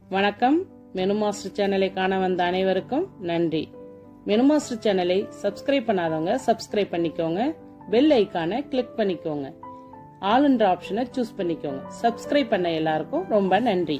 வணக்கம் menu master சேனலை காண வந்த அனைவருக்கும் நன்றி மெனு மாஸ்டர் சேனலை சப்ஸ்கிரைப் பண்ணாதவங்க சப்ஸ்கிரைப் பண்ணிக்கோங்க பெல் ஐக்கானை கிளிக் பண்ணிக்கோங்க ஆல்ன்ற ஆப்ஷனை சூஸ் பண்ணிக்கோங்க சப்ஸ்கிரைப் பண்ண எல்லாருக்கும் ரொம்ப நன்றி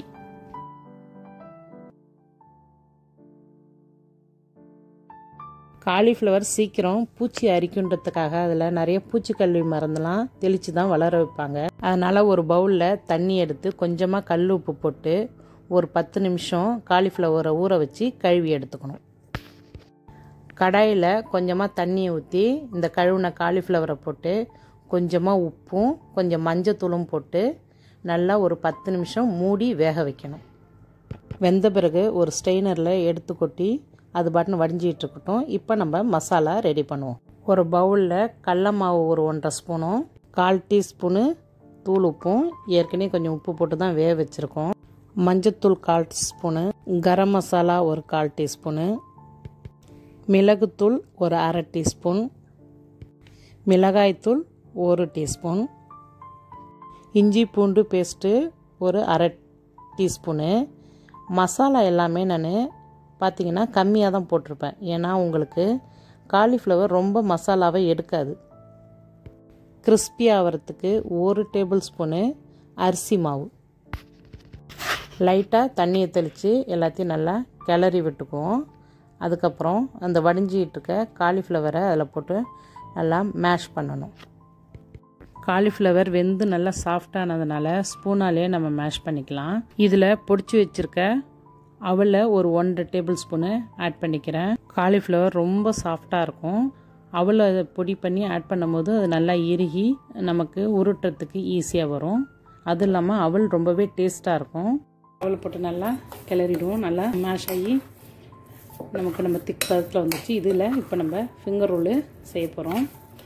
காலிஃப்ளவர் சீக்கிரம் பூச்சி அரிக்குன்றதுக்காக அதில் நிறைய பூச்சிக்கல்வி மருந்தெல்லாம் தெளித்து தான் வளர வைப்பாங்க அதனால் ஒரு பவுலில் தண்ணி எடுத்து கொஞ்சமாக கல் உப்பு போட்டு ஒரு பத்து நிமிஷம் காலிஃப்ளவரை ஊற வச்சு கழுவி எடுத்துக்கணும் கடாயில் கொஞ்சமாக தண்ணியை ஊற்றி இந்த கழுவின காலிஃப்ளவரை போட்டு கொஞ்சமாக உப்பும் கொஞ்சம் மஞ்சத்தூளும் போட்டு நல்லா ஒரு பத்து நிமிஷம் மூடி வேக வைக்கணும் வெந்த பிறகு ஒரு ஸ்டெய்னரில் எடுத்து கொட்டி அது பாட்டுன்னு வடிஞ்சிட்டு இருக்கட்டும் இப்போ நம்ம மசாலா ரெடி பண்ணுவோம் ஒரு பவுலில் கடல மாவு ஒரு ஒன்றரை ஸ்பூனும் கால் டீஸ்பூனு தூள் உப்பும் ஏற்கனவே கொஞ்சம் உப்பு போட்டு தான் வேக வச்சுருக்கோம் மஞ்சத்தூள் கால் ஸ்பூனு கரம் மசாலா ஒரு கால் டீஸ்பூனு மிளகுத்தூள் ஒரு அரை டீஸ்பூன் மிளகாய்த்தூள் ஒரு டீஸ்பூன் இஞ்சி பூண்டு பேஸ்ட்டு ஒரு அரை டீஸ்பூனு மசாலா எல்லாமே நான் பார்த்தீங்கன்னா கம்மியாக தான் போட்டிருப்பேன் ஏன்னா உங்களுக்கு காலிஃப்ளவர் ரொம்ப மசாலாவை எடுக்காது கிறிஸ்பி ஆகிறதுக்கு ஒரு டேபிள் ஸ்பூனு அரிசி மாவு லைட்டாக தண்ணியை தெளித்து எல்லாத்தையும் நல்லா கிளறி விட்டுக்குவோம் அதுக்கப்புறம் அந்த வடிஞ்சிக்கிட்டு இருக்க காலிஃப்ளவரை அதில் போட்டு நல்லா மேஷ் பண்ணணும் காலிஃப்ளவர் வெந்து நல்லா சாஃப்டானதுனால ஸ்பூனாலே நம்ம மேஷ் பண்ணிக்கலாம் இதில் பொடிச்சு வச்சுருக்க அவளை ஒரு ஒன்றரை டேபிள் ஸ்பூனு ஆட் பண்ணிக்கிறேன் காலிஃப்ளவர் ரொம்ப சாஃப்டாக இருக்கும் அவளை அதை பொடி பண்ணி ஆட் பண்ணும்போது அது நல்லா இறுகி நமக்கு உருட்டுறதுக்கு ஈஸியாக வரும் அதுவும் இல்லாமல் அவள் ரொம்பவே டேஸ்ட்டாக இருக்கும் அவளை போட்டு நல்லா கிளறிடுவோம் நல்லா மேஷ் ஆகி நமக்கு நம்ம திக் பதத்தில் வந்துச்சு இதில் இப்போ நம்ம ஃபிங்கர் ரோலு செய்ய போகிறோம்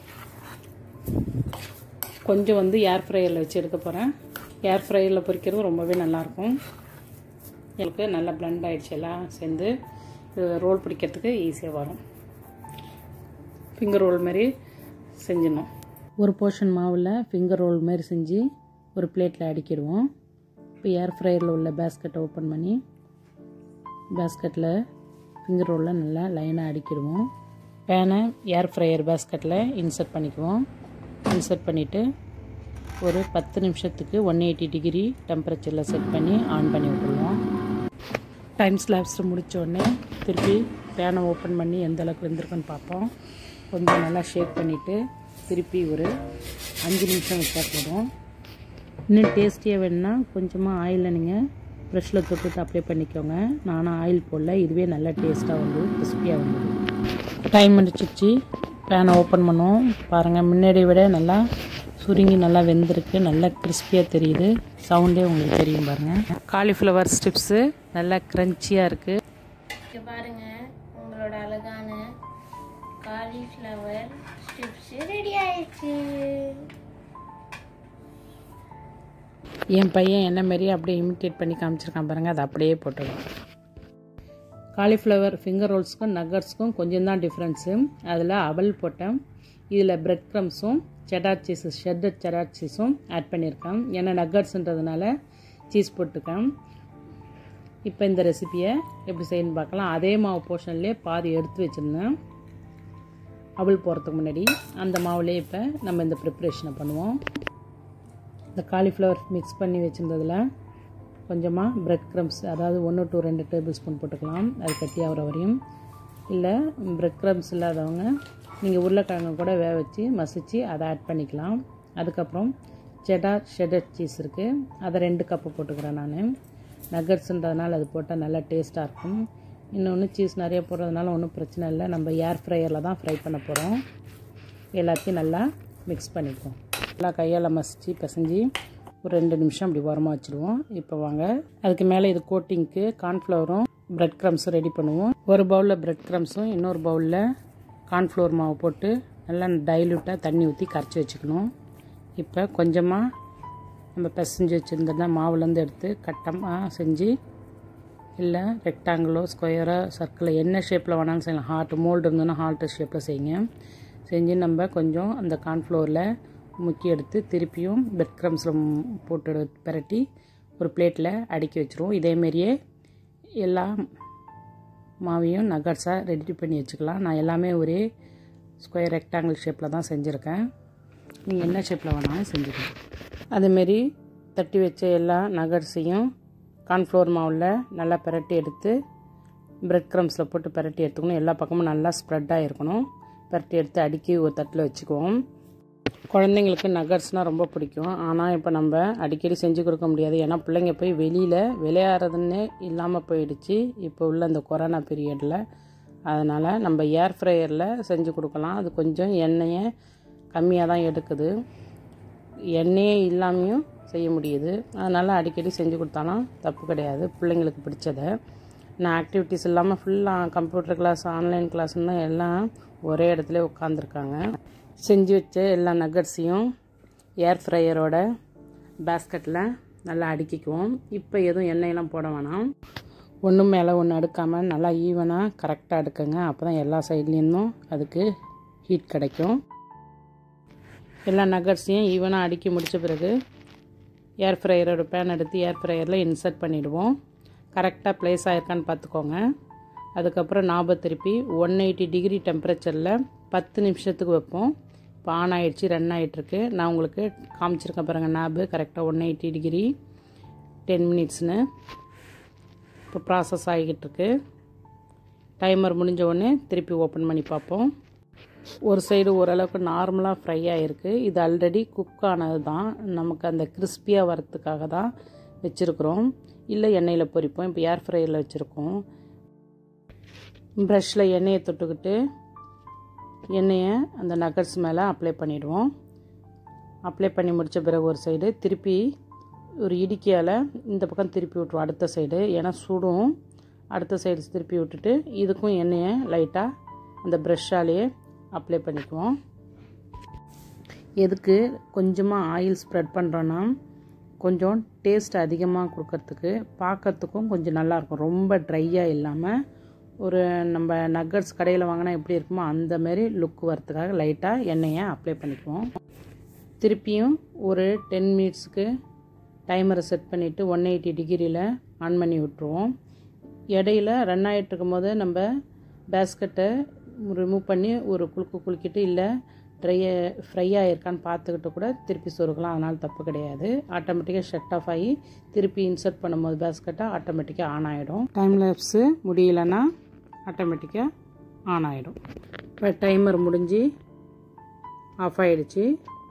கொஞ்சம் வந்து ஏர் ஃப்ரையரில் வச்சு எடுக்க போகிறேன் ஏர் ஃப்ரையரில் பொரிக்கிறது ரொம்பவே நல்லாயிருக்கும் எனக்கு நல்லா பிளண்ட் ஆகிடுச்சு எல்லாம் சேர்ந்து ரோல் பிடிக்கிறதுக்கு ஈஸியாக வரும் ஃபிங்கர் ரோல் மாதிரி செஞ்சிடணும் ஒரு போர்ஷன் மாவில் ஃபிங்கர் ரோல் மாதிரி செஞ்சு ஒரு பிளேட்டில் அடிக்கிடுவோம் இப்போ ஏர் ஃப்ரையரில் உள்ள பேஸ்கெட்டை ஓப்பன் பண்ணி பேஸ்கெட்டில் ஃபிங்கர் ரோலில் நல்லா லைனாக அடிக்கிடுவோம் பேனை ஏர் ஃப்ரையர் பேஸ்கெட்டில் இன்சர்ட் பண்ணிக்குவோம் இன்சர்ட் பண்ணிவிட்டு ஒரு பத்து நிமிஷத்துக்கு ஒன் எயிட்டி டிகிரி டெம்பரேச்சரில் செட் பண்ணி ஆன் பண்ணி விட்டுருவோம் டைம் ஸ்லாப்ஸ் முடித்த உடனே திருப்பி பேனை ஓப்பன் பண்ணி எந்த அளவுக்கு வெந்திருக்குன்னு பார்ப்போம் கொஞ்சம் நல்லா ஷேக் பண்ணிவிட்டு திருப்பி ஒரு அஞ்சு நிமிஷம் வச்சா போதும் இன்னும் டேஸ்டியாக வேணுன்னா கொஞ்சமாக ஆயிலில் நீங்கள் ப்ரெஷ்ஷில் தொட்டுட்டு அப்ளை பண்ணிக்கோங்க நானும் ஆயில் போடல இதுவே நல்லா டேஸ்ட்டாக வந்து கிறிஸ்பியாக வந்தது டைம் முடிச்சிச்சு பேனை ஓப்பன் பண்ணுவோம் பாருங்கள் முன்னாடியை விட நல்லா சுருங்கி நல்லா வெந்திருக்கு நல்லா கிறிஸ்பியாக தெரியுது சவுண்டே உங்களுக்கு தெரியும் பாருங்கள் காலிஃப்ளவர் ஸ்டிப்ஸு நல்லா க்ரன்ச்சியாக இருக்குது இங்க பாருங்க உங்களோட அழகான காலிஃப்ளவர் ஸ்டிப்ஸ் ரெடி ஆயிடுச்சு என் பையன் என்ன மாரி அப்படியே இமிட்டேட் பண்ணி காமிச்சிருக்கான் பாருங்கள் அதை அப்படியே போட்டுடும் காலிஃப்ளவர் ஃபிங்கர் ரோல்ஸ்க்கும் நக்கட்ஸ்க்கும் கொஞ்சம் தான் டிஃப்ரென்ஸு அதில் அவல் போட்டேன் இதில் பிரெட் க்ரம்ஸும் செடார் சீஸு ஷெட்டட் செடார் சீஸும் ஆட் பண்ணியிருக்கேன் ஏன்னா நக்கட்ஸுன்றதுனால சீஸ் போட்டுக்கேன் இப்போ இந்த ரெசிப்பியை எப்படி செய்யணும்னு பார்க்கலாம் அதே மாவு போர்ஷன்லேயே பாதி எடுத்து வச்சுருந்தேன் அவல் போகிறதுக்கு முன்னாடி அந்த மாவுலேயே இப்போ நம்ம இந்த ப்ரிப்ரேஷனை பண்ணுவோம் இந்த காலிஃப்ளவர் மிக்ஸ் பண்ணி வச்சுருந்ததில் கொஞ்சமாக பிரெட் க்ரம்ஸ் அதாவது ஒன்று டு ரெண்டு டேபிள் ஸ்பூன் போட்டுக்கலாம் அது கட்டி ஆகிற வரையும் இல்லை பிரெட் க்ரம்ஸ் இல்லாதவங்க நீங்கள் உருளைக்கிழங்கு கூட வேக வச்சு மசித்து அதை ஆட் பண்ணிக்கலாம் அதுக்கப்புறம் செடார் ஷெடட் சீஸ் இருக்குது அதை ரெண்டு கப்பு போட்டுக்கிறேன் நான் நகட்ஸுன்றதுனால அது போட்டால் நல்லா டேஸ்ட்டாக இருக்கும் இன்னொன்று சீஸ் நிறைய போடுறதுனால ஒன்றும் பிரச்சனை இல்லை நம்ம ஏர் ஃப்ரையரில் தான் ஃப்ரை பண்ண போகிறோம் எல்லாத்தையும் நல்லா மிக்ஸ் பண்ணிக்குவோம் நல்லா கையால் மசித்து பிசைஞ்சு ஒரு ரெண்டு நிமிஷம் அப்படி உரமாக வச்சுருவோம் இப்போ வாங்க அதுக்கு மேலே இது கோட்டிங்க்கு கார்ன்ஃப்ளவரும் பிரெட் க்ரம்ஸும் ரெடி பண்ணுவோம் ஒரு பவுலில் பிரெட் க்ரம்ஸும் இன்னொரு பவுலில் கார்ன்ஃப்ளவர் மாவு போட்டு நல்லா டைல்யூட்டாக தண்ணி ஊற்றி கரைச்சி வச்சுக்கணும் இப்போ கொஞ்சமாக நம்ம பிசைஞ்சு வச்சுருந்தா மாவுலேருந்து எடுத்து கட்டமாக செஞ்சு இல்லை ரெக்டாங்கிளோ ஸ்கொயரோ சர்க்கிளோ என்ன ஷேப்பில் வேணாலும் செய்யலாம் ஹார்ட் மோல்டு இருந்ததுன்னா ஹார்ட் ஷேப்பில் செய்யுங்க செஞ்சு நம்ம கொஞ்சம் அந்த கார்ன்ஃப்ளோரில் முக்கி எடுத்து திருப்பியும் பிரெட் க்ரம்ஸில் போட்டு பிரட்டி ஒரு பிளேட்டில் அடுக்கி வச்சுருவோம் இதேமாரியே எல்லா மாவையும் நகட்ஸாக ரெடி பண்ணி வச்சுக்கலாம் நான் எல்லாமே ஒரே ஸ்கொயர் ரெக்டாங்கிள் ஷேப்பில் தான் செஞ்சுருக்கேன் நீங்கள் என்ன ஷேப்பில் வேணாலும் செஞ்சுக்கலாம் அதேமாரி தட்டி வச்ச எல்லா நகட்ஸையும் கார்ன்ஃப்ளவர் மாவில் நல்லா பிரட்டி எடுத்து பிரெட் க்ரம்ஸில் போட்டு பிரட்டி எடுத்துக்கணும் எல்லா பக்கமும் நல்லா ஸ்ப்ரெட்டாக இருக்கணும் பிரட்டி எடுத்து அடுக்கி ஒரு தட்டில் வச்சுக்குவோம் குழந்தைங்களுக்கு நகட்ஸ்னால் ரொம்ப பிடிக்கும் ஆனால் இப்போ நம்ம அடிக்கடி செஞ்சு கொடுக்க முடியாது ஏன்னா பிள்ளைங்க போய் வெளியில் விளையாடுறதுன்னே இல்லாமல் போயிடுச்சு இப்போ உள்ள இந்த கொரோனா பீரியடில் அதனால் நம்ம ஏர் ஃப்ரையரில் செஞ்சு கொடுக்கலாம் அது கொஞ்சம் எண்ணெயை கம்மியாக தான் எடுக்குது எண்ணெயே இல்லாமையும் செய்ய முடியுது அதனால் அடிக்கடி செஞ்சு கொடுத்தாலும் தப்பு கிடையாது பிள்ளைங்களுக்கு பிடிச்சதை நான் ஆக்டிவிட்டீஸ் இல்லாமல் ஃபுல்லாக கம்ப்யூட்டர் கிளாஸ் ஆன்லைன் கிளாஸ்னு எல்லாம் ஒரே இடத்துல உட்காந்துருக்காங்க செஞ்சு வச்ச எல்லா நகட்ஸையும் ஏர் ஃப்ரையரோட பேஸ்கெட்டில் நல்லா அடுக்கிக்குவோம் இப்போ எதுவும் எண்ணெயெல்லாம் போட வேணாம் ஒன்று மேலே ஒன்று அடுக்காமல் நல்லா ஈவனாக கரெக்டாக அடுக்குங்க அப்போ தான் எல்லா சைட்லேருந்தும் அதுக்கு ஹீட் கிடைக்கும் எல்லா நகட்ஸையும் ஈவனாக அடுக்கி முடித்த பிறகு ஏர் ஃப்ரையரோட பேன் எடுத்து ஏர் ஃப்ரையரில் இன்சர்ட் பண்ணிவிடுவோம் கரெக்டாக ப்ளேஸ் ஆயிருக்கான்னு பார்த்துக்கோங்க அதுக்கப்புறம் நாப திருப்பி ஒன் எயிட்டி டிகிரி டெம்பரேச்சரில் பத்து நிமிஷத்துக்கு வைப்போம் இப்போ ஆன் ஆகிடுச்சு ரன் ஆகிட்டுருக்கு நான் உங்களுக்கு காமிச்சிருக்கேன் பாருங்கள் நாபு கரெக்டாக ஒன் எயிட்டி டிகிரி டென் மினிட்ஸ்னு இப்போ ப்ராசஸ் ஆகிக்கிட்டு இருக்கு டைமர் முடிஞ்ச உடனே திருப்பி ஓப்பன் பண்ணி பார்ப்போம் ஒரு சைடு ஓரளவுக்கு நார்மலாக ஃப்ரை ஆகிருக்கு இது ஆல்ரெடி குக் ஆனது தான் நமக்கு அந்த கிறிஸ்பியாக வரத்துக்காக தான் வச்சுருக்குறோம் இல்லை எண்ணெயில் பொரிப்போம் இப்போ ஏர் ஃப்ரையரில் வச்சுருக்கோம் ப்ரஷில் எண்ணெயை தொட்டுக்கிட்டு எண்ணெயை அந்த நகட்ஸ் மேலே அப்ளை பண்ணிவிடுவோம் அப்ளை பண்ணி முடித்த பிறகு ஒரு சைடு திருப்பி ஒரு இடிக்கையால் இந்த பக்கம் திருப்பி விட்ருவோம் அடுத்த சைடு ஏன்னா சுடும் அடுத்த சைடு திருப்பி விட்டுட்டு இதுக்கும் எண்ணெயை லைட்டாக அந்த ப்ரெஷ்ஷாலேயே அப்ளை பண்ணிக்குவோம் எதுக்கு கொஞ்சமாக ஆயில் ஸ்ப்ரெட் பண்ணுறோன்னா கொஞ்சம் டேஸ்ட் அதிகமாக கொடுக்கறதுக்கு பார்க்கறதுக்கும் கொஞ்சம் நல்லாயிருக்கும் ரொம்ப ட்ரையாக இல்லாமல் ஒரு நம்ம நக்கட்ஸ் கடையில் வாங்கினா எப்படி இருக்குமோ அந்த மாதிரி லுக் வரத்துக்காக லைட்டாக எண்ணெயை அப்ளை பண்ணிக்குவோம் திருப்பியும் ஒரு டென் மினிட்ஸுக்கு டைமரை செட் பண்ணிவிட்டு ஒன் எயிட்டி டிகிரியில் ஆன் பண்ணி விட்ருவோம் இடையில ரன் ஆகிட்டு இருக்கும்போது நம்ம பேஸ்கெட்டை ரிமூவ் பண்ணி ஒரு குலுக்கு குலுக்கிட்டு இல்லை ட்ரைய ஃப்ரை ஆகிருக்கான்னு பார்த்துக்கிட்டு கூட திருப்பி சொருக்கலாம் அதனால் தப்பு கிடையாது ஆட்டோமேட்டிக்காக ஷட் ஆஃப் ஆகி திருப்பி இன்சர்ட் பண்ணும்போது பேஸ்கெட்டாக ஆட்டோமேட்டிக்காக ஆன் ஆகிடும் டைம் லேப்ஸு முடியலன்னா ஆட்டோமேட்டிக்காக ஆன் ஆகிடும் இப்போ டைமர் முடிஞ்சு ஆஃப் ஆகிடுச்சு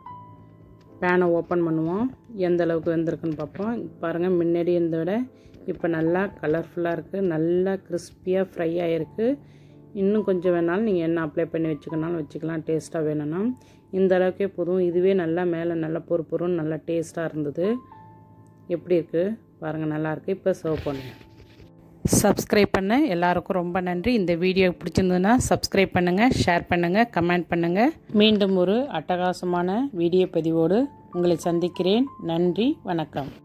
பேனை ஓப்பன் பண்ணுவோம் எந்த அளவுக்கு வெந்திருக்குன்னு பார்ப்போம் பாருங்கள் முன்னாடி இருந்த விட இப்போ நல்லா கலர்ஃபுல்லாக இருக்குது நல்லா கிறிஸ்பியாக ஃப்ரை ஆகிருக்கு இன்னும் கொஞ்சம் வேணாலும் நீங்கள் எண்ணெய் அப்ளை பண்ணி வச்சுக்கனாலும் வச்சுக்கலாம் டேஸ்ட்டாக வேணும்னா இந்த அளவுக்கே போதும் இதுவே நல்லா மேலே நல்லா பொறு பொறுன்னு நல்லா டேஸ்ட்டாக இருந்தது எப்படி இருக்குது பாருங்கள் நல்லாயிருக்கு இப்போ சர்வ் பண்ணுங்கள் சப்ஸ்கிரைப் பண்ண எல்லாருக்கும் ரொம்ப நன்றி இந்த வீடியோ பிடிச்சிருந்ததுன்னா சப்ஸ்கிரைப் பண்ணுங்கள் ஷேர் பண்ணுங்கள் கமெண்ட் பண்ணுங்கள் மீண்டும் ஒரு அட்டகாசமான வீடியோ பதிவோடு உங்களை சந்திக்கிறேன் நன்றி வணக்கம்